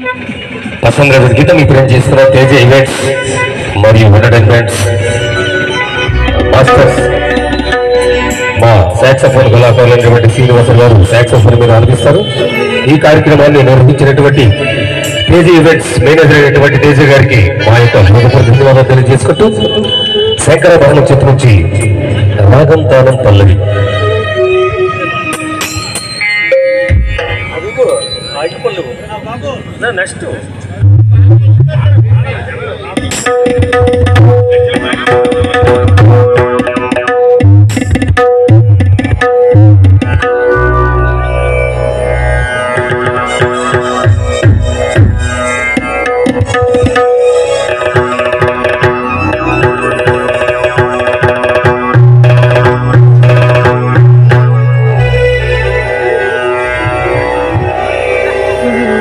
పసంద్ర గీతం ఇప్పుడు చేస్తున్న తేజ ఈవెంట్స్ మరియు ఎంటర్టైన్మెంట్స్ మాస్టర్స్ మా సాక్సఫోన్ కళాకారులైనటువంటి శ్రీనివాస గారు సాక్సఫోన్ మీద ఆలపిస్తారు ఈ కార్యక్రమాన్ని నిర్వహించినటువంటి తేజ ఈవెంట్స్ మేనేజర్ అయినటువంటి తేజ గారికి మా యొక్క హృదయపూర్వక ధన్యవాదాలు తెలియజేసుకుంటూ శంకర భవనం చిత్రం నుంచి రాగం తానం పల్లవి నెక్స్ట్ ఆ